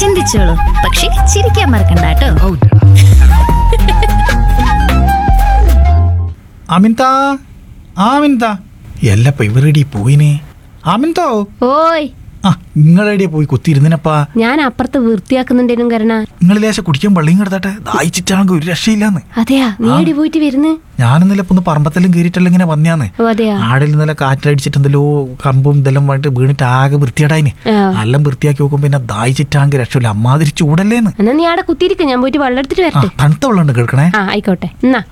ചിന്തിച്ചോളൂ പക്ഷെ ചിരിക്കാൻ മറക്കണ്ട കേട്ടോ അമിൻത ആമിൻത എല്ലപ്പ ഇവരെടി പോയിനെ അമിൻതോ ഓയ് ആ നിങ്ങളെടിയാ പോയി കുത്തിയിരുന്നപ്പ ഞാൻ അപ്പുറത്ത് വൃത്തിയാക്കുന്നുണ്ടേനും കരണ നിങ്ങൾ ലേശം കുടിക്കാൻ വെള്ളം കിടത്തട്ടെ ദാഹിച്ചിട്ടാണെങ്കിൽ ഒരു രക്ഷയില്ലാന്ന് അതെയാ നീ എടി പോയിട്ട് വരുന്ന് ഞാനിന്നലെ ഇപ്പൊ ഒന്ന് പറമ്പത്തെല്ലാം കയറിയിട്ടെല്ലാം ഇങ്ങനെ വന്നാന്ന് ഓ അതെയാ ആടിൽ ഇന്നലെ കാറ്റടിച്ചിട്ട് എന്തെല്ലോ കമ്പും ഇതെല്ലാം വന്നിട്ട് വീണിട്ട് ആകെ വൃത്തിയാടായിന് ആ. എല്ലാം വൃത്തിയാക്കി നോക്കുമ്പോ പിന്നെ ദാഹിച്ചിട്ടാണെങ്കിൽ രക്ഷയില്ല അമ്മാതിരി ചൂടല്ലേന്ന് എന്നാ നീ അവിടെ കുത്തിയിരിക്ക ഞാൻ പോയിട്ട് വെള്ളം എടുത്തിട്ട് ആ വരട്ടെ തണുത്ത വെള്ളം ഉണ്ട് കേൾക്കണേ ആ ആയിക്കോട്ടെ എന്നാ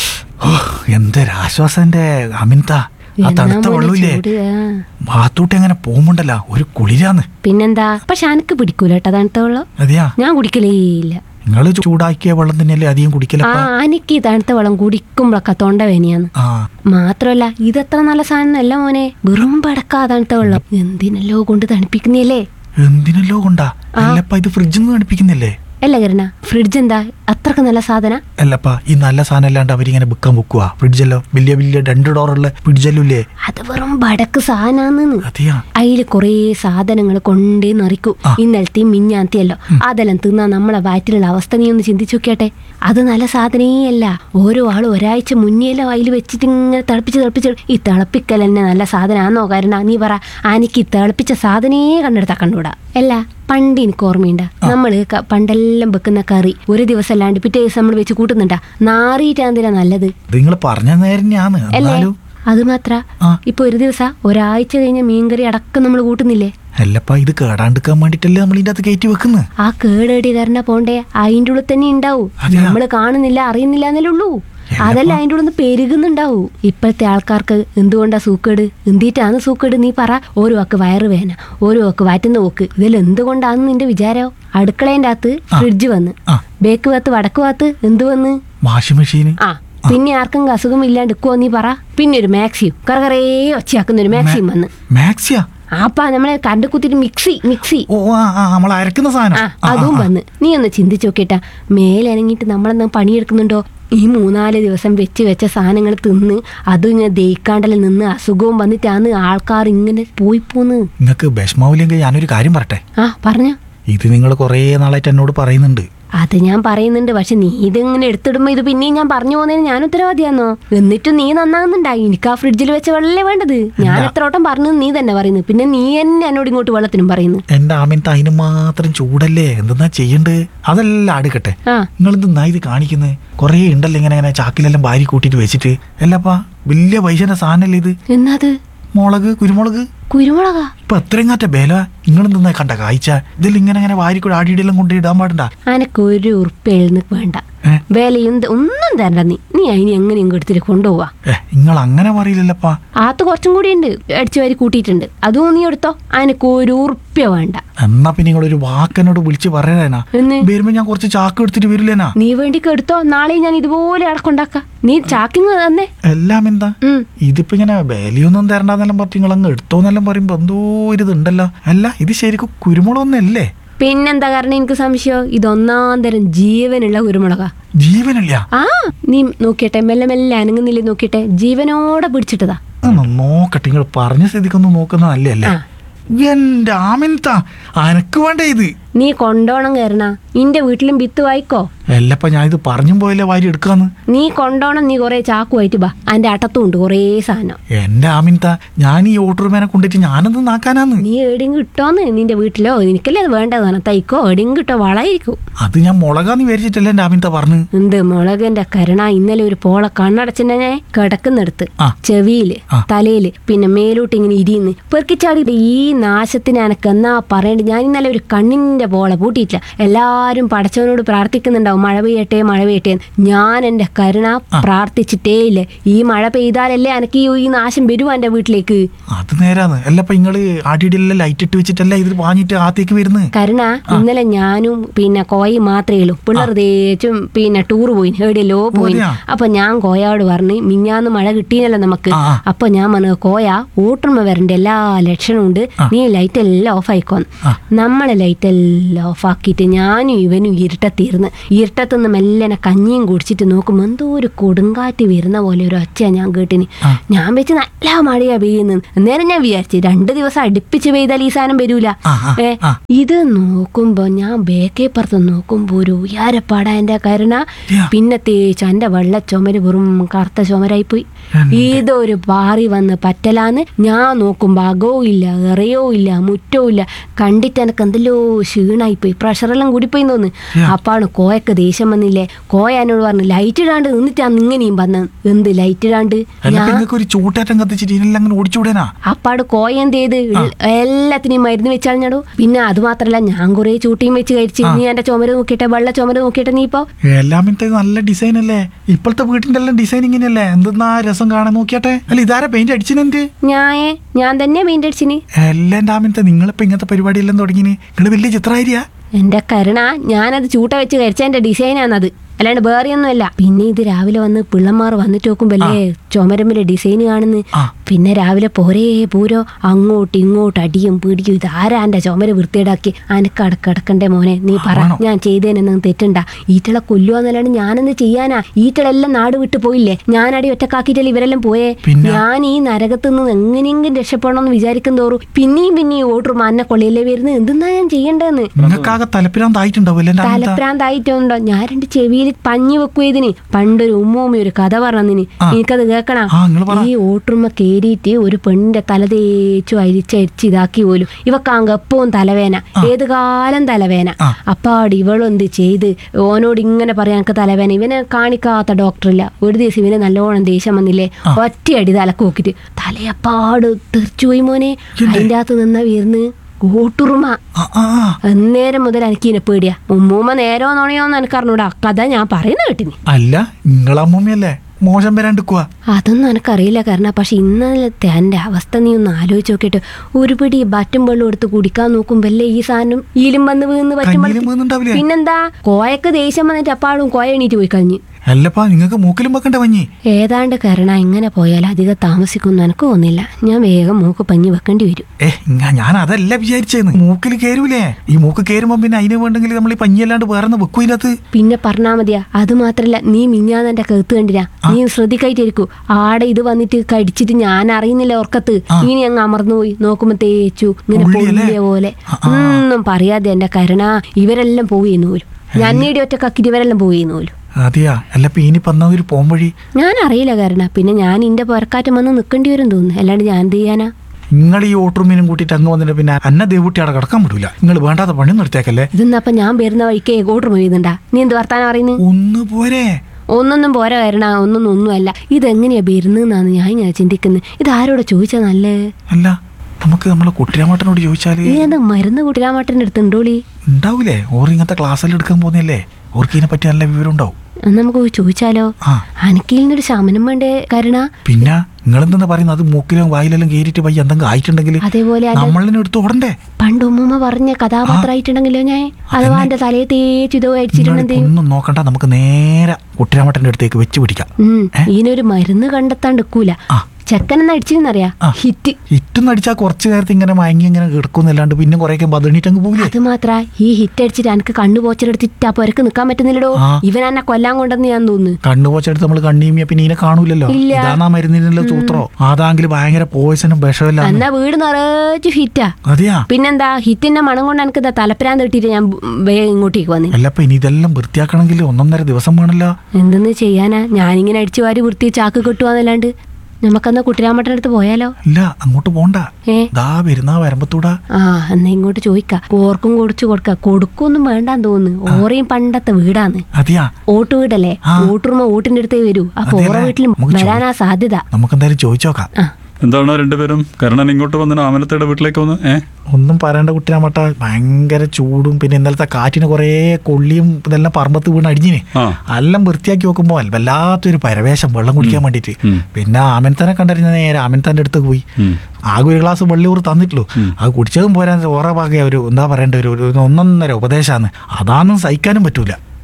ഓ എന്തൊരാശ്വാസം എന്റെ അമിൻത ആ എന്നാ തണുത്ത മോനെ വെള്ളമില്ലേ ചൂട്, ആ. ഭാത്തൂട്ടി അങ്ങനെ പോകുമ്പോണ്ടല്ല ഒരു കുളിരാന്ന് പിന്നെന്താ പക്ഷെ അനക്ക് പിടിക്കൂല കേട്ടോ തണുത്ത വെള്ളം അതെയാ ഞാൻ കുടിക്കലേ ഇല്ല നിങ്ങൾ ചൂടാക്കിയ വെള്ളം തന്നെയല്ലേ അധികം ആ കുടിക്കലപ്പ എനിക്ക് ഈ തണുത്ത വെള്ളം കുടിക്കുമ്പോഴൊക്കെ തൊണ്ട വേനിയാന്ന് ആ മാത്രമല്ല ഇതത്ര നല്ല സാധനം അല്ല മോനെ വെറും പടക്കാ തണുത്ത വെള്ളം എന്തിനല്ലോ കൊണ്ട് തണുപ്പിക്കുന്നല്ലേ എന്തിനല്ലോ കൊണ്ടാ അല്ലപ്പ ഇത് ഫ്രിഡ്ജിൽ നിന്ന് തണുപ്പിക്കുന്നില്ലേ അല്ല കരണ ഫ്രിഡ്ജ് എന്താ അത്രക്ക് നല്ല സാധന അല്ലപ്പ ഈ നല്ല സാധനം അല്ലാണ്ട് അവരിങ്ങനെ വിൽക്കാൻ വെക്കുക ഫ്രിഡ്ജല്ലോ വലിയ വലിയ രണ്ട് ഡോറുള്ള ഫ്രിഡ്ജല്ലോ ഇല്ലേ അത് വെറും ബടക്ക് സാധനാന്ന് അതെയാ അതില് കുറേ സാധനങ്ങൾ കൊണ്ടേ നിറയ്ക്കും ആ. ഇന്നലത്തെയും മിഞ്ഞാന്തിയല്ലോ അതെല്ലാം തിന്നാ നമ്മളെ വയറ്റിലുള്ള അവസ്ഥ നീ ഒന്ന് ചിന്തിച്ചു നോക്കിയാട്ടെ അത് നല്ല സാധനേ അല്ല ഓരോ ആളും ഒരാഴ്ച മുന്നേലും അതിൽ വെച്ചിട്ട് ഇങ്ങനെ തിളപ്പിച്ച് തിളപ്പിച്ച് ഈ തിളപ്പിക്കൽ തന്നെ നല്ല സാധനമാണോ കാരണം നീ പറ ആനിക്ക് ഈ തിളപ്പിച്ച സാധനേ കണ്ടെടുത്താ കണ്ടുകൂടാ അല്ല പണ്ട് എനിക്ക് ഓർമ്മയുണ്ടാ നമ്മള് ക- പണ്ടെല്ലാം വെക്കുന്ന കറി ഒരു ദിവസം അല്ലാണ്ട് പിറ്റേ ദിവസം നമ്മൾ വെച്ച് കൂട്ടുന്നുണ്ടാ നാറിയിട്ടാന്തിനാ നല്ലത് ഇത് നിങ്ങൾ പറഞ്ഞ നേരം ഞാന് അല്ലേ എന്നാലും അത് മാത്ര ആ. ഇപ്പൊ ഒരു ദിവസം ഒരാഴ്ച കഴിഞ്ഞ മീൻകറി അടക്കം നമ്മൾ കൂട്ടുന്നില്ലേ അല്ലപ്പ ഇത് കേടാണ്ടിക്കാൻ വേണ്ടിട്ടല്ലേ നമ്മൾ ഇതിന്റെ അകത്ത് കയറ്റി വെക്കുന്നത് ആ കേടേടി കാരണ പോണ്ടേ അതിൻ്റെ ഉള്ളിൽ തന്നെ ഉണ്ടാവും അതെയാ? നമ്മൾ കാണുന്നില്ല അറിയുന്നില്ല എന്നല്ലേ ഉള്ളൂ അതല്ല അതിൻ്റെ ഉള്ളിൽ നിന്ന് പെരുകുന്നുണ്ടാവും ഇപ്പോഴത്തെ ആൾക്കാർക്ക് എന്തുകൊണ്ടാ സൂക്കേട് എന്തിട്ടാണ് സൂക്കേട് നീ പറ ഓരോ വാക്ക് വയറ് വേന ഓരോ വാക്ക് വാറ്റുന്ന പോക്ക് ഇതിൽ എന്തുകൊണ്ടാന്ന് നിന്റെ വിചാരോ അടുക്കളേൻ്റെ അകത്ത് ഫ്രിഡ്ജ് വന്ന് ആ. ബേക്ക് ഭാഗത്ത് വടക്ക് ഭാഗത്ത് എന്ത് വന്ന് വാഷിംഗ് മെഷീന് ആ പിന്നെ ആർക്കും അസുഖം ഇല്ലാണ്ടിക്കുവോ നീ പറ പിന്നെ ഒരു മാക്സിയും കറകറേ ഒച്ചയാക്കുന്ന ഒരു മാക്സിയും വന്ന് മാക്സിയാ ആപ്പാ നമ്മളെ കണ്ടു കുത്തിട്ട് മിക്സി മിക്സി ഓ ആ ആ നമ്മൾ അരക്കുന്ന സാധനം ആ ആ, ആ, അതും ആ. വന്ന് നീ ഒന്ന് ചിന്തിച്ചു നോക്കിട്ടാ മേലനങ്ങിട്ട് നമ്മളെന്താ പണിയെടുക്കുന്നുണ്ടോ ഈ മൂന്നാല് ദിവസം വെച്ച് വെച്ച സാധനങ്ങൾ തിന്ന് അതും ഇങ്ങനെ ദഹിക്കാണ്ടലിൽ നിന്ന് അസുഖവും വന്നിട്ടാണ് ആൾക്കാർ ഇങ്ങനെ പോയി പോന്ന് നിങ്ങൾക്ക് വിഷമാവില്ലെങ്കിൽ ഞാനൊരു കാര്യം പറട്ടെ ആ പറഞ്ഞ ഇത് നിങ്ങൾ കുറേ നാളായിട്ട് എന്നോട് പറയുന്നുണ്ട് അത് ഞാൻ പറയുന്നുണ്ട് പക്ഷെ നീ ഇതിങ്ങനെ എടുത്തിടുമ്പോ ഇത് പിന്നെയും ഞാൻ പറഞ്ഞു പോകുന്നതിന് ഞാൻ ഉത്തരവാദിയാന്നോ എന്നിട്ടും നീ നന്നാകുന്നുണ്ടായി എനിക്ക് ആ ഫ്രിഡ്ജിൽ വെച്ച വെള്ളമേ വേണ്ടത് ഞാൻ എത്ര വട്ടം പറഞ്ഞത് നീ തന്നെ പറയുന്നു പിന്നെ നീ തന്നെ എന്നോട് ഇങ്ങോട്ട് വെള്ളത്തിനും പറയുന്നു എന്റെ ആമിനത്ത് അതിന് മാത്രം ചൂടല്ലേ എന്തെന്നാ ചെയ്യണ്ട് അതെല്ലാം അടുക്കട്ടെ ആ നിങ്ങൾ എന്തെന്നാ ഇത് കാണിക്കുന്നത് കുറേ ഉണ്ടല്ലോ ഇങ്ങനെ ഇങ്ങനെ ചാക്കിലെല്ലാം ഭാര്യ കൂട്ടിയിട്ട് വെച്ചിട്ട് അല്ലപ്പാ വലിയ പൈസന്റെ സാധനല്ലേ ഇത് എന്നാത് മുളക് കുരുമുളക് കുരുമുളകാ ഇപ്പൊ എത്രയും ബേല നിങ്ങൾ എന്തെന്നാ കണ്ട കാഴ്ച ഇതിൽ ഇങ്ങനെ ഇങ്ങനെ വാരിക്കൂടെ ആടിയിടെല്ലാം കൊണ്ട് ഇടാൻ പാടണ്ട അനക്ക് ഒരു ഉറുപ്പ് എഴുന്നേക്ക് വേണ്ട ഏ? വിലയും ത- ഒന്നും തരണ്ട നീ നീ അതിന് എങ്ങനെയും എടുത്തിട്ട് കൊണ്ടുപോവാ ഏ നിങ്ങൾ അങ്ങനെ പറയില്ലല്ലപ്പാ ആത്ത് കുറച്ചും കൂടി ഉണ്ട് അടിച്ചു വാരി കൂട്ടിയിട്ടുണ്ട് അതും നീ എടുത്തോ അനക്ക് ഒരു ഉറുപ്പ്യ വേണ്ട എന്നാ പിന്നെ നിങ്ങളൊരു വാക്കെന്നോട് വിളിച്ച് പറയാനാ എന്ന് വരുമ്പോ ഞാൻ കുറച്ച് ചാക്ക് എടുത്തിട്ട് വരില്ലേനാ നീ വേണ്ടിക്ക് എടുത്തോ നാളെ ഞാൻ ഇതുപോലെ അടക്കൊണ്ടാക്കാം നീ ചാക്കിങ് തന്നെ എല്ലാം എന്താ ഉം. ഇതിപ്പോ ഇങ്ങനെ വിലയൊന്നും തരണ്ടെന്നെല്ലാം പറഞ്ഞു നിങ്ങൾ അങ്ങ് എടുത്തോന്നെല്ലാം പറയുമ്പോ എന്തോ ഒരു ഇതുണ്ടല്ലോ അല്ല ഇത് ശരിക്കും കുരുമുളകൊന്നല്ലേ പിന്നെന്താ കാരണം എനിക്ക് സംശയം ഇതൊന്നാം തരം ജീവനുള്ള കുരുമുളകാ ജീവനില്ല ആ നീ നോക്കിയട്ടെ മെല്ലെ മെല്ലെ അനങ്ങുന്നില്ലേ നോക്കിയട്ടെ ജീവനോടെ പിടിച്ചിട്ടതാ ഒന്ന് നോക്കട്ടെ നിങ്ങൾ പറഞ്ഞ സ്ഥിതിക്കൊന്നും നോക്കുന്നതല്ലേ അല്ലേ ആ. എന്റെ ആമിൻത അനക്ക് വേണ്ട ഇത് നീ കൊണ്ടോണം കയറണ ഇന്റെ വീട്ടിലും വിത്ത് വായിക്കോ അല്ലപ്പ ഞാൻ ഇത് പറഞ്ഞും പോയല്ലേ വാരി എടുക്കാന്ന് നീ കൊണ്ടോണം നീ കൊറേ ചാക്കുമായിട്ട് ബാ അതിന്റെ അട്ടത്തും ഉണ്ട് കൊറേ സാധനം എന്റെ ആമിൻത ഞാൻ ഈ ഓട്ടർമേനെ കൊണ്ടിട്ട് ഞാനെന്ത് നാക്കാനാന്ന് നീ എവിടെയും കിട്ടോന്ന് നിന്റെ വീട്ടിലോ എനിക്കല്ലേ അത് വേണ്ടതാണ് തൈക്കോ എവിടെയും കിട്ടോ വളയിരിക്കും അത് ഞാൻ മുളകാന്ന് വിചാരിച്ചിട്ടല്ലേ എന്റെ ആമിൻത പറഞ്ഞു എന്ത് മുളകിന്റെ കരുണ ഇന്നലെ ഒരു പോള കണ്ണടച്ചിനെ കിടക്കുന്നിടത്ത് ആ. ചെവിയില് ആ. തലയില് പിന്നെ മേലോട്ട് ഇങ്ങനെ ഇരിയുന്ന് പെറുക്കിച്ചാടി ഈ നാശത്തിന് എനക്ക് എന്നാ പറയണ്ട ഞാൻ ഇന്നലെ ഒരു കണ്ണിന്റെ പോള പൂട്ടിയിട്ടില്ല എല്ലാരും പടച്ചവനോട് പ്രാർത്ഥിക്കുന്നുണ്ടാവും മഴ പെയ്യട്ടെ മഴ പെയ്യട്ടെ എന്ന്. ഞാൻ എന്റെ കരുണ പ്രാർത്ഥിച്ചിട്ടേ ഇല്ല ഈ മഴ പെയ്താലല്ലേ എനിക്ക് ഈ- ഈ നാശം വരുവാ എന്റെ വീട്ടിലേക്ക് അത് നേരാന്ന് അല്ലപ്പ നിങ്ങള് ആടിയിടെല്ലാം ലൈറ്റ് ഇട്ട് വെച്ചിട്ടല്ല ഇത് വാങ്ങിട്ട് ആത്തേക്ക് വരുന്നത് കരുണ ഇന്നലെ ഞാനും പിന്നെ കോയി മാത്രമേ ഉള്ളൂ പിള്ളേർ തേച്ചും പിന്നെ ടൂർ പോയി എവിടെയല്ലോ പോയി അതെയാ? അപ്പൊ ഞാൻ കോയോട് പറഞ്ഞ് മിഞ്ഞാന്ന് മഴ കിട്ടിയല്ലോ നമുക്ക് ആ, ആ. അപ്പൊ ഞാൻ പറഞ്ഞു കോയ ഊട്ടർമ വരണ്ട എല്ലാ ലക്ഷണവും ഉണ്ട് നീ ലൈറ്റ് എല്ലാം ഓഫ് ആയിക്കോന്ന് ആ. നമ്മളെ ലൈറ്റ് എല്ലാം എല്ലാം ഓഫാക്കിയിട്ട് ഞാനും ഇവനും ഇരുട്ടത്തിരുന്ന് ഇരുട്ടത്തുനിന്ന് മെല്ലനെ കഞ്ഞിയും കുടിച്ചിട്ട് നോക്കുമ്പോൾ എന്തോ ഒരു കൊടുങ്കാറ്റ് വരുന്ന പോലെ ഒരു ഒച്ച ഞാൻ കേട്ടിന് ഞാൻ വെച്ച് നല്ല മഴയാ പെയ്യുന്നു അന്നേരം ഞാൻ വിചാരിച്ചു രണ്ട് ദിവസം അടുപ്പിച്ച് പെയ്താൽ ഈ സാധനം വരൂല ആ, ആ, ഏ ആ. ഇത് നോക്കുമ്പോ ഞാൻ ബേക്കേപ്പുറത്ത് നോക്കുമ്പോ ഒരു ഉയാരപ്പാട എന്റെ കരുണ യാ. പിന്നെ തേച്ചു എന്റെ വെള്ള ചുമര് വെറും കറുത്ത ചുമരായി പോയി എന്റെ. ഇതൊരു പാറി വന്ന് പറ്റലാന്ന് ഞാൻ നോക്കുമ്പോ അകവും ഇല്ല എറിയോ ഇല്ല മുറ്റവും ഇല്ല കണ്ടിട്ട് എനക്ക് എന്തെല്ലോ ക്ഷീണായി പോയി പ്രഷറെല്ലാം കൂടിപ്പോയി തോന്ന് യാ. അപ്പാണ് കോയക്ക് ദേഷ്യം വന്നില്ലേ കോയ എന്നോട് പറഞ്ഞു ലൈറ്റ് ഇടാണ്ട് നിന്നിട്ടാണ് ഇങ്ങനെയും വന്നത് എന്ത് ലൈറ്റ് ഇടാണ്ട് അല്ല ഞാൻ നിങ്ങൾക്ക് ഒരു ചൂട്ടേറ്റം കത്തിച്ചിട്ട് ഇതിനെല്ലാം അങ്ങനെ ഓടിച്ചുവിടാനാ അപ്പാട് കോയ എന്ത് ചെയ്ത് എല്ലാത്തിനെയും മരുന്ന് വെച്ചാഞ്ഞടോ പിന്നെ അത് മാത്രല്ല ഞാൻ കുറെ ചൂട്ടിയും വെച്ച് കഴിച്ച് നീ എന്റെ ചുമര് നോക്കിട്ടെ വെള്ള ചുമര് നോക്കിട്ടെ നീ ഇപ്പൊ എല്ലാമിനത്തെ നല്ല ഡിസൈൻ അല്ലേ ഇപ്പോഴത്തെ വീട്ടിന്റെ എല്ലാം ഡിസൈൻ ഇങ്ങനെയല്ലേ എന്തെന്നാ രസം കാണാൻ നോക്കിയാട്ടെ അല്ല ഇതാരാ പെയിന്റ് അടിച്ചിനെന്ത് ഞായേ ഞാൻ തന്നെ പെയിന്റ് അടിച്ചിന് എല്ലാം ഡാമിനത്തെ നിങ്ങളിപ്പോ ഇങ്ങനത്തെ പരിപാടിയെല്ലാം തുടങ്ങിന് നിങ്ങൾ വലിയ ചിത്രമായിരിയാ എന്റെ കരുണ ഞാനത് ചൂട്ട വെച്ച് കഴിച്ചതിന്റെ ഡിസൈനാണത് അല്ലാണ്ട് വേറെയൊന്നുമല്ല പിന്നെ ഇത് രാവിലെ വന്ന് പിള്ളമാർ വന്നിട്ട് നോക്കുമ്പല്ലേ ചുമരമ്മിലെ ഡിസൈൻ കാണുന്നു ആ. പിന്നെ രാവിലെ പോരേ പൂരോ അങ്ങോട്ട് ഇങ്ങോട്ട് അടിയും പിടിക്കും ഇതാരാ എന്റെ ചുമര് വൃത്തിയേടാക്കി അനക്ക് അടക്കടക്കണ്ടേ മോനെ നീ പറ ആണോ? ഞാൻ ചെയ്തതിനൊന്നും തെറ്റുണ്ട ഈറ്റളെ കൊല്ലുവാന്നല്ലാണ്ട് ഞാനെന്ത് ചെയ്യാനാ ഈറ്റളെല്ലാം നാട് വിട്ടു പോയില്ലേ ഞാനടി ഒറ്റക്കാക്കിയിട്ടല്ലേ ഇവരെല്ലാം പോയേ പിന്നെ? ഞാൻ ഈ നരകത്തു നിന്ന് എങ്ങനെയെങ്കിലും രക്ഷപ്പെടണമെന്ന് വിചാരിക്കും തോറും പിന്നെയും പിന്നെയും ഓട്ടർ മാന്നെ കൊള്ളിയല്ലേ വരുന്നത് എന്തെന്നാ ഞാൻ ചെയ്യേണ്ടതെന്ന് നിങ്ങൾക്കാകെ തലപ്പിരാന്തായിട്ടുണ്ടാവും എല്ലാം ഡാമിനത്തെ തലപ്രാന്തായിട്ടുണ്ടോ ഞാൻ രണ്ട് ചെവിയിൽ പഞ്ഞു വെക്കും ഇതിന് പണ്ടൊരു ഉമ്മൂമ്മ ഒരു കഥ പറഞ്ഞതിന് ആ. എനിക്കത് കേൾക്കണ ആ, ഇങ്ങള് പറ. ഈ ഓട്ടുമ്മ കേറിയിട്ട് ഒരു പെണ്ണിന്റെ തല തേച്ചു അരിച്ചരിച്ച് ഇതാക്കി പോലും ഇവക്കാങ്ക് എപ്പവും തലവേന ഏത് കാലം തലവേന ആ. അപ്പാട് ഇവളെന്ത് ചെയ്ത് ഓനോട് ഇങ്ങനെ പറയാൻ എനിക്ക് തലവേന ഇവനെ കാണിക്കാത്ത ഡോക്ടറില്ല ഒരു ദിവസം ഇവനെ നല്ലോണം ദേഷ്യം വന്നില്ലേ ഒറ്റയടി തലക്ക് നോക്കിട്ട് തലയപ്പാട് തെറിച്ചുപോയി മോനെ അതിൻ്റെ അകത്ത് നിന്ന വീർന്ന് ഓട്ടുറുമ ആ, ആ, ആ. അന്നേരം മുതൽ എനിക്ക് ഇതിനെ പേടിയാ ഉമ്മൂമ്മ നേരോ നോണയോന്ന് എനിക്ക് അറിഞ്ഞൂടാ കഥ ഞാൻ പറയുന്ന കേട്ടിനി അല്ല നിങ്ങളമ്മമ്മയല്ലേ മോശം വരാണ്ടിക്കുവാ അതൊന്നും എനിക്കറിയില്ല കാരണം പക്ഷെ ഇന്നലത്തെ എൻ്റെ അവസ്ഥ നീ ഒന്ന് ആലോചിച്ച് നോക്കിയിട്ട് ഒരു പിടി ബറ്റും വെള്ളം എടുത്ത് കുടിക്കാൻ നോക്കുമ്പല്ലേ ഈ സാധനം ഈലും വന്ന് വീന്ന് കഞ്ഞിയിലും പറ്റുമ്പോൾ വീന്നുണ്ടാവില്ലേ പിന്നെന്താ കോയക്ക് ദേഷ്യം വന്നിട്ട് അപ്പാടും കോയ എണീറ്റ് പോയി കഴിഞ്ഞ് അല്ലപ്പാ നിങ്ങൾക്ക് മൂക്കിലും വെക്കണ്ട പഞ്ഞി ഏതാണ്ട് കരണ ഇങ്ങനെ പോയാൽ അധികം താമസിക്കുമെന്ന് എനിക്ക് തോന്നില്ല ഞാൻ വേഗം മൂക്ക് പഞ്ഞി വെക്കേണ്ടി വരും ഏ ഞാ- ഞാൻ അതല്ല വിചാരിച്ചേന്ന് മൂക്കിൽ കേരൂലേ ഈ മൂക്ക് കേറുമ്പോ പിന്നെ അതിന് വേണ്ടെങ്കിൽ നമ്മൾ ഈ പഞ്ഞിയല്ലാണ്ട് വേറെ വെക്കൂലത് പിന്നെ പറഞ്ഞാ മതിയാ അത് മാത്രല്ല നീ മിഞ്ഞാന്ന് എന്റെ കഴുത്ത് കണ്ടിരാ നീ ശ്രദ്ധിക്കായിട്ടിരിക്കൂ ആടെ ഇത് വന്നിട്ട് കടിച്ചിട്ട് ഞാൻ അറിയുന്നില്ല ഓർക്കത്ത് ഇനി അങ്ങ് അമർന്നുപോയി നോക്കുമ്പോ തേച്ചു ഇങ്ങനെ പുള്ളിയല്ലേ? പൊള്ളിയ പോലെ ആ, ആ. ഒന്നും പറയാതെ എന്റെ കരുണ ഇവരെല്ലാം പോയിന്ന് പോലും ഞാൻ നീടി ഒറ്റ കക്കിട്ട് ഇവരെല്ലാം പോയിന്ന് പോലും അതെയാ അല്ല ഇപ്പൊ ഇനി പന്ന ഒരു പോംവഴി ഞാൻ അറിയില്ല കരുണ പിന്നെ ഞാൻ ഇന്റെ പുറക്കാറ്റം വന്ന് നിൽക്കേണ്ടി വരും തോന്നുന്നു അല്ലാണ്ട് ഞാൻ എന്ത് ചെയ്യാനാ നിങ്ങൾ ഈ ഓട്ടർമീനും കൂട്ടിയിട്ട് അങ്ങ് വന്നിട്ട് പിന്നെ അന്ന ദേവൂട്ടി അവിടെ കിടക്കാൻ വിടൂല നിങ്ങൾ വേണ്ടാത്ത പണി നിർത്തിയാക്കല്ലേ ഇതെന്നപ്പ ഞാൻ വരുന്ന വഴിക്ക് ഓർഡർ പോയിരുന്നുണ്ടാ നീ എന്ത് വർത്താനം പറയുന്നത് ഒന്ന് പോരെ ഒന്നൊന്നും പോരാ കരുണ ഒന്നൊന്നും ഒന്നുമല്ല ഇതെങ്ങനെയാ വരുന്നതെന്നാണ് ഞാൻ ഇങ്ങനെ ചിന്തിക്കുന്നത് ഇത് ആരോടെ ചോദിച്ചാ നല്ലേ അല്ല നമുക്ക് നമ്മളെ കുട്ടിരാമട്ടനോട് ചോദിച്ചാല് നീ എന്താ മരുന്ന് കുട്ടിരാമാട്ടൻ്റെ അടുത്ത് ഉണ്ടോളി ഉണ്ടാവൂലേ ഓർ ഇങ്ങനത്തെ ക്ലാസ്സിൽ എടുക്കാൻ പോകുന്നില്ലേ ഓർക്ക് ഇതിനെ പറ്റി നല്ല വിവരം ഉണ്ടാവും എന്നാ നമുക്ക് പോയി ചോദിച്ചാലോ ആ അനക്കീലിനൊരു ശമനം വേണ്ടേ കരുണ പിന്നെ നിങ്ങളെന്താ പറയുന്നത് അത് മൂക്കിലും വായിലെല്ലാം കയറിയിട്ട് പയ്യ എന്തെങ്കിലും ആയിട്ടുണ്ടെങ്കിൽ അതേപോലെ അത് നമ്മളിനെ എടുത്ത് ഓടണ്ടേ പണ്ട് ഉമ്മൂമ്മ പറഞ്ഞ കഥാപാത്രമായിട്ടുണ്ടെങ്കിലോ ഞാൻ അഥവാ എന്റെ തലയെ തേച്ച് ഇതോ അടിച്ചിട്ടുണ്ടെന്തേ ഒന്നും നോക്കണ്ട നമുക്ക് നേരെ കുട്ടിരാമട്ടന്റെ അടുത്തേക്ക് വെച്ച് പിടിക്കാം ഉം ഇതിനൊരു മരുന്ന് കണ്ടെത്താണ്ട് എടുക്കൂല ആ. ചെക്കൻ എന്നാ അടിച്ചെന്നറിയാ ആ. ഹിറ്റ് ഇറ്റൊന്നും അടിച്ചാൽ കുറച്ച് നേരത്തെ ഇങ്ങനെ മയങ്ങി ഇങ്ങനെ കിടക്കുന്നല്ലാണ്ട് പിന്നെ കുറേയൊക്കെ ബദണിട്ട് അങ്ങ് പോകില്ലേ അത് മാത്ര ഈ ഹിറ്റ് അടിച്ചിട്ട് എനിക്ക് കണ്ണു പോച്ചെടുത്തിട്ട് ആ പുരക്ക് നിക്കാൻ പറ്റുന്നില്ലടോ ആ. ഇവൻ എന്നെ കൊല്ലാൻ കൊണ്ടെന്ന് ഞാൻ തോന്നുന്നു കണ്ണുപോച്ചെടുത്ത് നമ്മൾ കണ്ണീമിയ പിന്നെ ഇതിനെ കാണൂലല്ലോ ഇല്ല. ഇതാണാ മരുന്നിനുള്ള സൂത്രോ അതാങ്കിൽ ഭയങ്കര പോയിസനും വിഷമില്ല എന്നാ വീട് നിറച്ചു ഹിറ്റാ അതെയാ പിന്നെന്താ ഹിറ്റിന്റെ മണം കൊണ്ട് എനിക്ക് ഇതാ തലപ്രാന്ത് കിട്ടിയിട്ട് ഞാൻ വേഗം ഇങ്ങോട്ടേക്ക് വന്നു അല്ലപ്പ ഇനി ഇതെല്ലാം വൃത്തിയാക്കണമെങ്കിൽ ഒന്നൊന്നര ദിവസം വേണല്ലോ എന്തെന്ന് ചെയ്യാനാ ഞാനിങ്ങനെ അടിച്ചു വാരി വൃത്തി ചാക്ക് കെട്ടുവാന്നല്ലാണ്ട് നമുക്കെന്നാ കുട്ടിരാമട്ടൻ്റെ അടുത്ത് പോയാലോ ഇല്ല അങ്ങോട്ട് പോണ്ട ഏ ദാ വരുന്ന വരമ്പത്തൂടാ ആ എന്നാ ഇങ്ങോട്ട് ചോദിക്ക ഓർക്കും കൊടുച്ചു കൊടുക്ക കൊടുക്കൊന്നും വേണ്ടാന്ന് തോന്നുന്നു ഓറയും പണ്ടത്തെ വീടാന്ന് അതെയാ ഓട്ട് വീടല്ലേ ആ. ഓട്ടുറുമ്പ ഓട്ടിന്റെ അടുത്തേ വരൂ അപ്പൊ ഓറ അതെല്ലേ? വീട്ടിൽ നമുക്ക് ചോ- വരാനാ സാധ്യത നമുക്കെന്തായാലും ചോദിച്ചോക്കാം ആ എന്താണ് രണ്ടുപേരും കരുണൻ ഇങ്ങോട്ട് വന്നിട്ട് ആമലത്തയുടെ വീട്ടിലേക്ക് വന്ന് ഏ ഒന്നും പറയേണ്ട കുട്ടിരാമട്ട ഭയങ്കര ചൂടും പിന്നെ ഇന്നലത്തെ കാറ്റിന് കുറേ കൊള്ളിയും ഇതെല്ലാം പറമ്പത്ത് വീണ് അടിഞ്ഞിന് ആ എല്ലാം വൃത്തിയാക്കി നോക്കുമ്പോൾ വല്ലാത്തൊരു പരവേശം വെള്ളം കുടിക്കാൻ വേണ്ടിയിട്ട് ഉം. പിന്നെ ആമൻതനെ കണ്ടറിഞ്ഞ നേരെ ആമൻതാൻ്റെ അടുത്ത് പോയി ഉം. ആകെ ഒരു ഗ്ലാസ് വെള്ളിയൂർ തന്നിട്ടുള്ളൂ അത് കുടിച്ചതും പോരാൻ ഓറ ഭാഗ ഒരു എന്താ പറയണ്ട ഒരു ഒരു ഒന്നൊന്നര ഉപദേശമാണ് അതാന്നും സഹിക്കാനും പറ്റൂല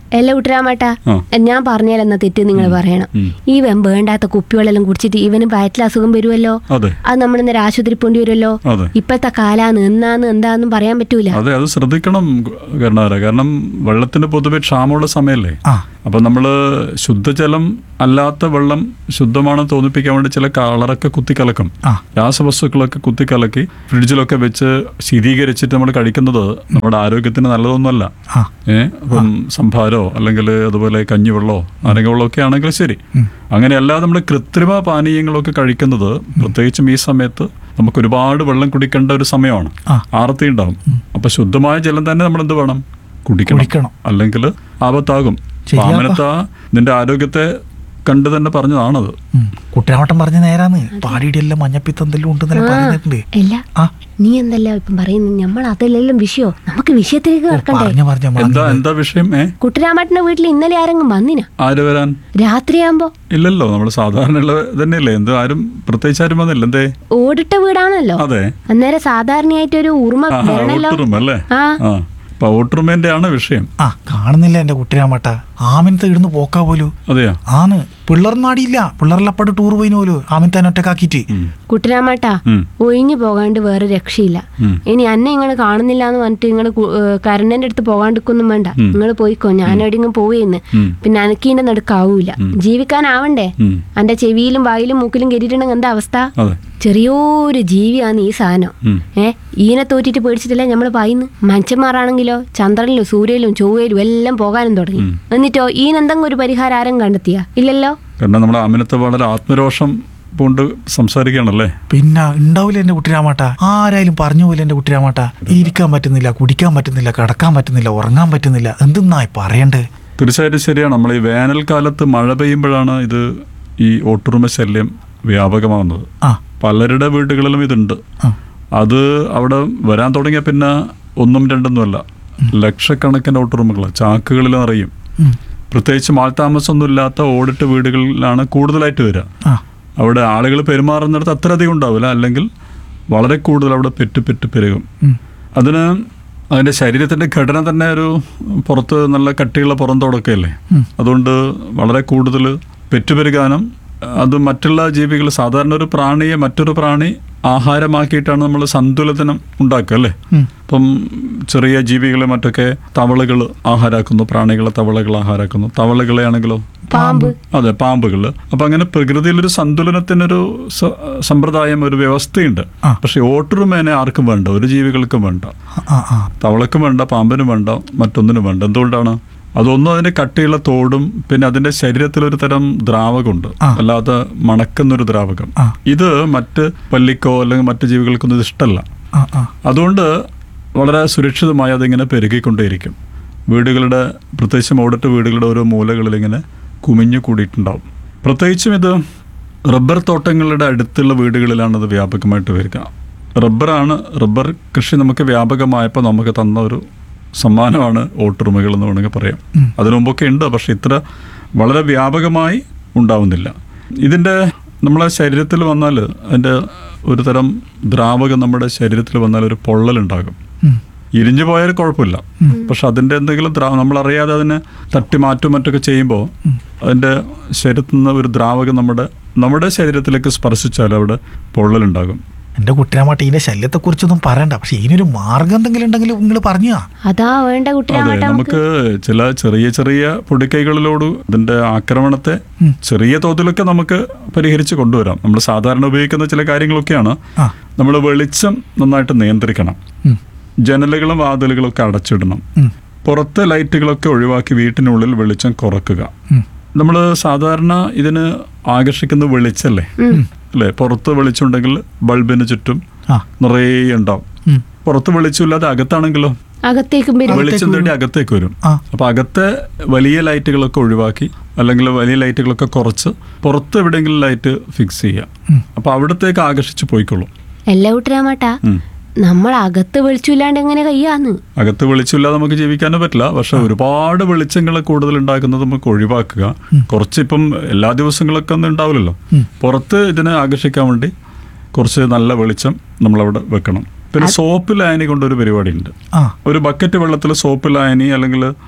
എല്ലാ കുട്ടരാമാട്ടാ ആ. ഞാൻ പറഞ്ഞാലെന്ന തെറ്റ് നിങ്ങൾ പറയണം ഉം. ഇവൻ വേണ്ടാത്ത കുപ്പിവെള്ളം കുടിച്ചിട്ട് ഇവന് വയറ്റിൽ അസുഖം വരുമല്ലോ അതെ അത് നമ്മൾ ഇന്നലെ ആശുപത്രി പോണ്ടി വരുമല്ലോ അതെ ഇപ്പത്തെ കാലാന്ന് എന്നാന്ന് എന്താന്നും പറയാൻ പറ്റൂല അതെ അത് ശ്രദ്ധിക്കണം കരുണാകര കാരണം വെള്ളത്തിന് പൊതുവെ ക്ഷാമമുള്ള സമയമല്ലേ ആ അപ്പൊ നമ്മള് ശുദ്ധജലം അല്ലാത്ത വെള്ളം ശുദ്ധമാണെന്ന് തോന്നിപ്പിക്കാൻ വേണ്ടി ചില കളറൊക്കെ കുത്തിക്കലക്കും ആ രാസവസ്തുക്കളൊക്കെ കുത്തിക്കലക്കി ഫ്രിഡ്ജിലൊക്കെ വെച്ച് ശീതീകരിച്ചിട്ട് നമ്മൾ കഴിക്കുന്നത് നമ്മുടെ ആരോഗ്യത്തിന് നല്ലതൊന്നുമല്ല ആ ഏഹ് അപ്പം സംഭാരോ അല്ലെങ്കിൽ അതുപോലെ കഞ്ഞിവെള്ളമോ നാരങ്ങവെള്ളമോ ഒക്കെ ആണെങ്കിൽ ശരി അങ്ങനെയല്ലാതെ നമ്മൾ കൃത്രിമ പാനീയങ്ങളൊക്കെ കഴിക്കുന്നത് പ്രത്യേകിച്ചും ഈ സമയത്ത് നമുക്ക് ഒരുപാട് വെള്ളം കുടിക്കേണ്ട ഒരു സമയമാണ് ആ. ആർത്തി ഉണ്ടാവും അപ്പൊ ശുദ്ധമായ ജലം തന്നെ നമ്മൾ എന്ത് വേണം കുടിക്കണം കുടിക്കണം. അല്ലെങ്കിൽ ആപത്താകും ശരിയാ. പാമനത്ത നിന്റെ ആരോഗ്യത്തെ കണ്ട് തന്നെ പറഞ്ഞതാണത് ഉം. കുട്ടനാവട്ടം പറഞ്ഞ നേരാന്ന് പാടിയിടെല്ലാം മഞ്ഞപ്പിത്തം എന്തെല്ലാം ഉണ്ടെന്നെല്ലാം പറയുന്നുണ്ട് അല്ല ആ നീ എന്തല്ല ഇപ്പം പറയുന്നത് നമ്മൾ അതെല്ലാം വിഷയോ നമുക്ക് വിഷയത്തിലേക്ക് ഓ, കിടക്കണ്ടേ പറഞ്ഞ പറഞ്ഞ എന്താ മറന്നു. എന്താ വിഷയം ഏ കുട്ടരാമേട്ടന്റെ വീട്ടിൽ ഇന്നലെ ആരെങ്കിലും വന്നിനാ ആര് വരാൻ രാത്രിയാകുമ്പോ ഇല്ലല്ലോ നമ്മൾ സാധാരണയുള്ള തന്നെയല്ലേ എന്ത് ആരും പ്രത്യേകിച്ച് ആരും വന്നില്ല എന്തേ ഓടിട്ട വീടാണല്ലോ അതെ അന്നേരം സാധാരണയായിട്ടൊരു ഊർമ്മ ആ വരണല്ലോ ഔട്ടറും അല്ലേ ആ ആ അപ്പൊ ഔട്ടറുമേന്റെ ആണ് വിഷയം ആ കാണുന്നില്ല എന്റെ കുട്ടിരാമട്ട ആമിനത്തെ ഇടുന്ന് പോക്കാ പോലു അതെയോ ആന്ന് പിള്ളേർനാടിയില്ല പിള്ളേരെല്ലപ്പാട് ടൂർ പോയിന് പോലും ആമിനത്താൻ ഒറ്റക്കാക്കിട്ട് ഉം. കുട്ടരാമേട്ടാ ഉം. ഒഴിഞ്ഞു പോകാണ്ട് വേറെ രക്ഷയില്ല ഉം. ഇനി അന്നെ നിങ്ങൾ കാണുന്നില്ല എന്ന് പറഞ്ഞിട്ട് നിങ്ങൾ കരണ്ടന്റെ അടുത്ത് പോകാണ്ടിരിക്കൊന്നും വേണ്ട നിങ്ങൾ പോയിക്കോ ഞാൻ എവിടെയെങ്കിലും പോവേന്ന് ഉം. പിന്നെ അനക്കീന്റെ നടുക്കാവൂല ജീവിക്കാനാവണ്ടേ ഉം. എന്റെ ചെവിയിലും വായിലും മൂക്കിലും കയറിയിട്ടുണ്ടെങ്കിൽ എന്താ അവസ്ഥ അതെ ചെറിയൊരു ജീവിയാണ് ഈ സാധനം ഉം. ഏ ഈനെ തോറ്റിട്ട് പേടിച്ചിട്ടില്ല നമ്മൾ പായിന്ന് മനുഷ്യന്മാരാണെങ്കിലോ ചന്ദ്രനിലും സൂര്യയിലും ചൊവ്വയിലും എല്ലാം പോകാനും തുടങ്ങി എന്നിട്ടോ ഈനെന്തെങ്കിലും ഒരു പരിഹാരം ആരും കണ്ടെത്തിയ ഇല്ലല്ലോ കാരണം നമ്മുടെ അമിനത്തെ വളരെ ആത്മരോഷം കൊണ്ട് സംസാരിക്കുകയാണല്ലേ പിന്നെ ഉണ്ടാവില്ല എന്റെ കുട്ടിരാമാട്ട ആരായാലും പറഞ്ഞു പോലെ എന്റെ കുട്ടിരാമാട്ട ഇരിക്കാൻ പറ്റുന്നില്ല കുടിക്കാൻ പറ്റുന്നില്ല കിടക്കാൻ പറ്റുന്നില്ല ഉറങ്ങാൻ പറ്റുന്നില്ല എന്തെന്നായി പറയണ്ടേ തീർച്ചയായിട്ടും ശരിയാണ് നമ്മൾ ഈ വേനൽക്കാലത്ത് മഴ പെയ്യുമ്പോഴാണ് ഇത് ഈ ഓട്ടുറുമ ശല്യം വ്യാപകമാകുന്നത് ആ പലരുടെ വീടുകളിലും ഇതുണ്ട് ആ അത് അവിടെ വരാൻ തുടങ്ങിയ പിന്നെ ഒന്നും രണ്ടൊന്നുമല്ല ലക്ഷക്കണക്കിന് ഓട്ടുറുമകൾ ചാക്കുകളിൽ നിറയും ഉം. പ്രത്യേകിച്ച് മാൾത്താമസമൊന്നും ഇല്ലാത്ത ഓടിട്ട് വീടുകളിലാണ് കൂടുതലായിട്ട് വരിക ആ അവിടെ ആളുകൾ പെരുമാറുന്നിടത്ത് അത്ര അധികം ഉണ്ടാവില്ല അല്ലെങ്കിൽ വളരെ കൂടുതൽ അവിടെ പെറ്റ് പെറ്റ് പെരുകും ഉം. അതിന് അതിൻ്റെ ശരീരത്തിൻ്റെ ഘടന തന്നെ ഒരു പുറത്ത് നല്ല കട്ടിയുള്ള പുറന്തോടൊക്കെ അല്ലേ ഉം. അതുകൊണ്ട് വളരെ കൂടുതൽ പെറ്റുപെരുകാനും അത് മറ്റുള്ള ജീവികൾ സാധാരണ ഒരു പ്രാണിയെ മറ്റൊരു പ്രാണി ആഹാരമാക്കിയിട്ടാണ് നമ്മൾ സന്തുലനം ഉണ്ടാക്കുക അല്ലേ ഉം. ഇപ്പം ചെറിയ ജീവികളെ മറ്റൊക്കെ തവളകൾ ആഹാരാക്കുന്നു പ്രാണികളെ തവളകൾ ആഹാരാക്കുന്നു തവളകളെ ആണെങ്കിലോ പാമ്പ് അതെ പാമ്പുകൾ അപ്പൊ അങ്ങനെ പ്രകൃതിയിലൊരു സന്തുലനത്തിനൊരു സ- സമ്പ്രദായം ഒരു വ്യവസ്ഥയുണ്ട് ആ. പക്ഷെ ഓട്ടുറുമേനെ ആർക്കും വേണ്ട ഒരു ജീവികൾക്കും വേണ്ട ആ ആ തവളക്കും വേണ്ട പാമ്പിനും വേണ്ട മറ്റൊന്നിനും വേണ്ട എന്തുകൊണ്ടാണ് അതൊന്നും അതിന്റെ കട്ടിയുള്ള തോടും പിന്നെ അതിന്റെ ശരീരത്തിലൊരു തരം ദ്രാവകമുണ്ട് ആ. അല്ലാതെ മണക്കുന്നൊരു ദ്രാവകം ആ. ഇത് മറ്റ് പല്ലിക്കോ അല്ലെങ്കിൽ മറ്റ് ജീവികൾക്കൊന്നും ഇത് ഇഷ്ടമല്ല ആ ആ അതുകൊണ്ട് വളരെ സുരക്ഷിതമായി അതിങ്ങനെ പെരുകിക്കൊണ്ടേയിരിക്കും വീടുകളുടെ പ്രത്യേകിച്ചും ഓടിട്ട് വീടുകളുടെ ഓരോ മൂലകളിൽ ഇങ്ങനെ കുമിഞ്ഞു കൂടിയിട്ടുണ്ടാവും പ്രത്യേകിച്ചും ഇത് റബ്ബർ തോട്ടങ്ങളുടെ അടുത്തുള്ള വീടുകളിലാണ് ഇത് വ്യാപകമായിട്ട് വരിക റബ്ബറാണ് റബ്ബർ കൃഷി നമുക്ക് വ്യാപകമായപ്പോൾ നമുക്ക് തന്ന ഒരു സമ്മാനമാണ് ഓട്ടുറുമകൾ എന്ന് വേണമെങ്കിൽ പറയാം അതിനു മുമ്പൊക്കെ ഉണ്ട് പക്ഷെ ഇത്ര വളരെ വ്യാപകമായി ഉണ്ടാവുന്നില്ല ഇതിൻ്റെ നമ്മളെ ശരീരത്തിൽ വന്നാൽ അതിൻ്റെ ഒരു തരം ദ്രാവകം നമ്മുടെ ശരീരത്തിൽ വന്നാൽ ഒരു പൊള്ളലുണ്ടാകും ഉം. ഇരിഞ്ഞു പോയാൽ കുഴപ്പമില്ല പക്ഷെ അതിൻ്റെ എന്തെങ്കിലും ദ്രാ നമ്മളറിയാതെ അതിനെ തട്ടി മാറ്റും മറ്റൊക്കെ ചെയ്യുമ്പോൾ അതിൻ്റെ ശരീരത്തിൽ നിന്ന് ഒരു ദ്രാവകം നമ്മുടെ നമ്മുടെ ശരീരത്തിലേക്ക് സ്പർശിച്ചാൽ അവിടെ പൊള്ളലുണ്ടാകും എന്റെ കുട്ടിരാമാട്ട ഇതിന്റെ ശല്യത്തെ കുറിച്ചൊന്നും പറയണ്ട പക്ഷെ ഇതിനൊരു മാർഗം എന്തെങ്കിലും ഉണ്ടെങ്കിൽ നിങ്ങൾ പറഞ്ഞു അതാ വേണ്ട അതെ കുട്ടരാമേട്ടാ നമുക്ക് ചില ചെറിയ ചെറിയ പൊടിക്കൈകളിലോട് ഇതിന്റെ ആക്രമണത്തെ ചെറിയ തോതിലൊക്കെ നമുക്ക് പരിഹരിച്ച് കൊണ്ടുവരാം നമ്മൾ സാധാരണ ഉപയോഗിക്കുന്ന ചില കാര്യങ്ങളൊക്കെയാണ് ആ നമ്മൾ വെളിച്ചം നന്നായിട്ട് നിയന്ത്രിക്കണം ഉം. ജനലുകളും വാതിലുകളും ഒക്കെ അടച്ചിടണം ഉം. പുറത്തെ ലൈറ്റുകളൊക്കെ ഒഴിവാക്കി വീട്ടിനുള്ളിൽ വെളിച്ചം കുറക്കുക ഉം. നമ്മൾ സാധാരണ ഇതിന് ആകർഷിക്കുന്ന വെളിച്ചല്ലേ അല്ലേ പുറത്ത് വെളിച്ചമുണ്ടെങ്കിൽ ബൾബിന് ചുറ്റും ആ നിറയെ ഉണ്ടാവും ഉം. പുറത്ത് വെളിച്ചമില്ലാതെ അകത്താണെങ്കിലോ അകത്തേക്കും വരും വെളിച്ചം തേടി അകത്തേക്ക് വരും ആ. അപ്പൊ അകത്തെ വലിയ ലൈറ്റുകളൊക്കെ ഒഴിവാക്കി അല്ലെങ്കിൽ വലിയ ലൈറ്റുകളൊക്കെ കുറച്ച് പുറത്ത് എവിടെയെങ്കിലും ലൈറ്റ് ഫിക്സ് ചെയ്യുക അപ്പൊ അവിടത്തേക്ക് ആകർഷിച്ച് പോയിക്കൊള്ളും എല്ലാ കുട്ടരാമേട്ടാ ഉം. നമ്മൾ അകത്ത് വെളിച്ചില്ലാണ്ട് എങ്ങനെ കയ്യാന്ന് അകത്ത് വെളിച്ചമില്ലാതെ നമുക്ക് ജീവിക്കാനും പറ്റില്ല പക്ഷെ ഒരുപാട് വെളിച്ചങ്ങൾ കൂടുതൽ ഉണ്ടാക്കുന്നത് നമുക്ക് ഒഴിവാക്കുക കുറച്ചിപ്പം എല്ലാ ദിവസങ്ങളൊക്കെ ഒന്നും ഉണ്ടാവില്ലല്ലോ പുറത്ത് ഇതിനെ ആകർഷിക്കാൻ വേണ്ടി കുറച്ച് നല്ല വെളിച്ചം നമ്മളവിടെ വെക്കണം പിന്നെ സോപ്പ് ലായനി കൊണ്ടൊരു പരിപാടി ഉണ്ട് ആ ഒരു ബക്കറ്റ് വെള്ളത്തിൽ സോപ്പ് ലായനി അല്ലെങ്കിൽ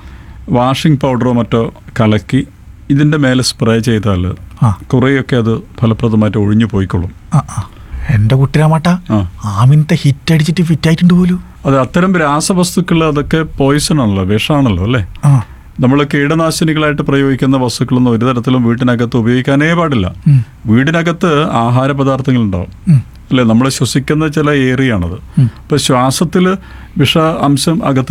വാഷിംഗ് പൗഡറോ മറ്റോ കലക്കി ഇതിൻ്റെ മേലെ സ്പ്രേ ചെയ്താൽ ആ കുറേയൊക്കെ അത് ഫലപ്രദമായിട്ട് ഒഴിഞ്ഞു പോയിക്കൊള്ളും ആ ആ എന്റെ കുട്ടിരാമാട്ട ആ ആമിനത്തെ ഹിറ്റ് അടിച്ചിട്ട് ഫിറ്റ് ആയിട്ടുണ്ട് പോലും അത് അത്തരം രാസവസ്തുക്കൾ അതൊക്കെ പോയിസൺ ആണല്ലോ വിഷമാണല്ലോ അല്ലേ ആ നമ്മൾ കീടനാശിനികളായിട്ട് പ്രയോഗിക്കുന്ന വസ്തുക്കളൊന്നും ഒരു തരത്തിലും വീട്ടിനകത്ത് ഉപയോഗിക്കാനേ പാടില്ല ഉം. വീടിനകത്ത് ആഹാര പദാർത്ഥങ്ങൾ ഉണ്ടാവും ഉം. അല്ലേ നമ്മൾ ശ്വസിക്കുന്ന ചില ഏരിയാണത് ഇപ്പൊ ശ്വാസത്തിൽ വിഷ അംശം അകത്ത്